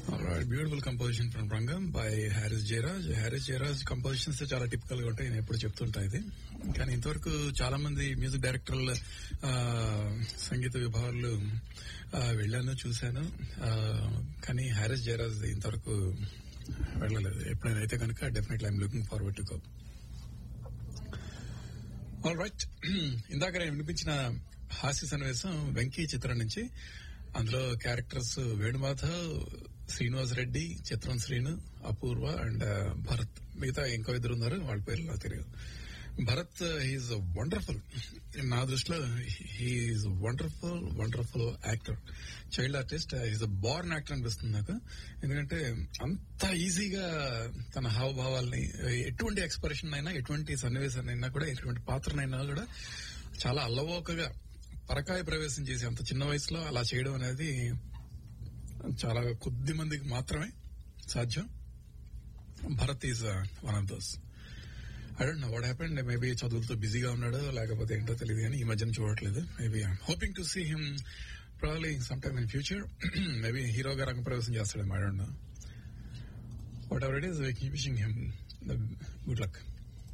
Beautiful composition from Rangam by Harris Jayaraj Harris Jayaraj compositions చాలా typical గా ఉంటాయి నేను ఎప్పుడు చెప్తుంటా ఇది కానీ ఇంతవరకు చాలా మంది మ్యూజిక్ డైరెక్టర్ల ఆ, సంగీత విభాగాలు ఆ, వెళ్ళాను చూశాను ఆ, కానీ హ్యారిస్ జయరాజ్ ఇంతవరకు వెళ్ళలేదు ఎప్పుడైనా అయితే కనుక definitely I'm looking forward to go all right ఇందాక నేను వినిపించిన హాస్య సన్నివేశం వెంకీ చిత్రం నుంచి అందులో క్యారెక్టర్స్ వేణుమాధవ్ శ్రీనివాస్ రెడ్డి చిత్రం శ్రీను అపూర్వ అండ్ భరత్ మిగతా ఇంకో ఇద్దరు ఉన్నారు వాళ్ళ పేర్లు నాకు తెలియదు భరత్ హీఈస్ వండర్ఫుల్ నా దృష్టిలో he's wonderful wonderful actor child artist is a born actor అనిపిస్తుంది నాకు ఎందుకంటే అంత ఈజీగా తన హావభావాల్ని ఎటువంటి ఎక్స్ప్రెషన్ అయినా ఎటువంటి సన్నివేశాన్ని అయినా కూడా ఎటువంటి పాత్రనైనా కూడా చాలా అల్లవోకగా పరకాయ ప్రవేశం చేసి అంత చిన్న వయసులో అలా చేయడం అనేది చాలా కొద్ది మందికి మాత్రమే సాధ్యం Bharath is one of those I don't know what happened maybe చదువులతో బిజీగా ఉన్నాడు లేకపోతే ఏంటో తెలియదు కానీ ఈ మధ్యన చూడట్లేదు maybe hoping to see him probably some time in future maybe హీరోగా రంగప్రవేశం చేస్తాడేమో I don't know whatever it is wishing him good luck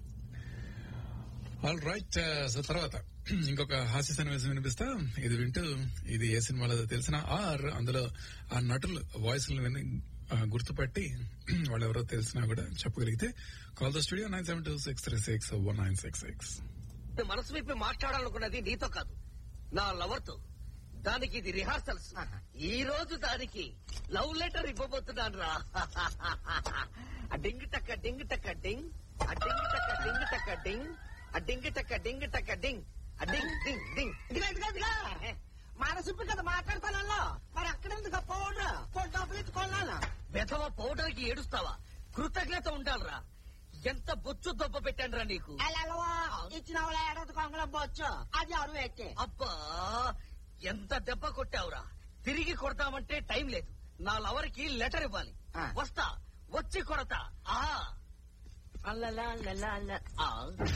all right so తర్వాత ఇంకొక హాస్య సన్నివేశం వినిపిస్తా ఇది వింటూ ఇది ఏ సినిమాలో తెలిసిన ఆర్ అందులో ఆ నటులు వాయిస్ విని ఆ, గుర్తుపట్టి వాళ్ళు ఎవరో తెలిసినా కూడా చెప్పగలిగితే call the studio nine seven two six three six one nine six six మనసు విప్పి మాట్లాడాలనుకున్నది నీతో కాదు నా లవర్ తో దానికి ఇది రిహార్సల్స్ ఈ రోజు దానికి లవ్ లెటర్ ఇవ్వబోతున్నాను రా ఆ డింగ్ టక్క డింగ్ టక్క డింగ్ ఆ డింగ్ టక్క డింగ్ టక్క డింగ్ ఆ డింగ్ టక్క డింగ్ టక్క డింగ్ ఆ డింగ్ డింగ్ డింగ్ ఇదిగా ఇదిగా ఇదిగా మనసిప్పి కదా మాట్లాడతానల్లో మరి అక్కడ ఎందుకు పౌడర్ ఫోన్ డబ్బులు ఇచ్చుకోవాలా బెదవ పౌడర్ కి ఏడుస్తావా కృతజ్ఞత ఉండాలిరా ఎంత బొచ్చు దొబ్బ పెట్టానురా నీకు అలా ఇచ్చిన వాళ్ళ ఏడాది కొంగళం పోవచ్చు అది అరువు ఎక్కే అబ్బా ఎంత దెబ్బ కొట్టావురా తిరిగి కొడతామంటే టైం లేదు నా లవర్ కి లెటర్ ఇవ్వాలి ఆ. వస్తా వచ్చి కొడతా ఆ అల్లలా అల్లలా అల్ల ఆ.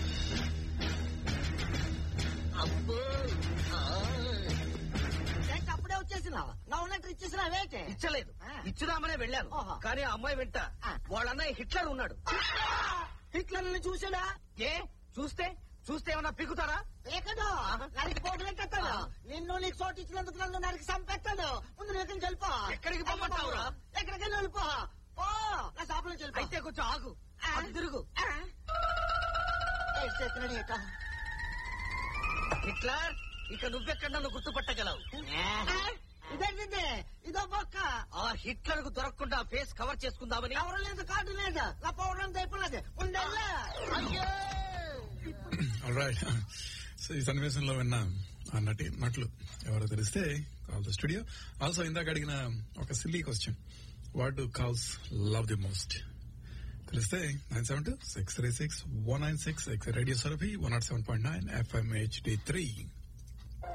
అబ్బో ఆ. ఏంటి అప్పుడే వచ్చేసినావు లవ్ లెటర్ ఇచ్చేసినా వేటే ఇచ్చలేదు ఆ. ఇచ్చుదామనే వెళ్ళాను ఓహో. కానీ ఆ అమ్మాయి వెంట ఆ. వాళ్ళన్నయ్య హిట్లర్ ఉన్నాడు హిట్లర్ నిన్ను చూసాడా ఏ చూస్తే చూస్తే ఏమన్నా పిగుతాడా లేకడు నరికి పోటీ పెట్టేస్తాడు నిన్ను నీకు చోటు ఇచ్చినందుకు నన్ను నరికి చంపేస్తాడు ముందు నువ్వు ఇక్కడికి వెళ్ళిపో ఎక్కడికి పొమ్మంటావురా? ఎక్కడికి వెళ్ళి వెళ్ళిపో పో నా షాప్ నుంచి వెళ్ళిపో అయితే కొంచెం ఆగు ఆ. అటు తిరుగు ఆ. ఏ చేస్తున్నాడు ఏటో? హిట్లర్ ఇక నువ్వెక్కడ నన్ను గుర్తుపట్టగలవు ఆ, ఇదేంటిది ఇదో బొక్క ఆ హిట్లర్ కు దొరకకుండా ఫేస్ కవర్ చేసుకుందామని ఎవరు లేదు కార్డు లేదు నా పౌడర్ అంతా అయిపోయినది ఉండేలా అయ్యో రైట్ సో ఈ సన్నివేశంలో విన్న ఆ నటి నటులు ఎవరో తెలిస్తే కాల్ ద స్టూడియో ఆల్సో ఇందాక అడిగిన ఒక silly question what do calls love the most తెలిస్తే nine seven two six three six one nine six radio సరఫీ one naught seven point nine FM HD three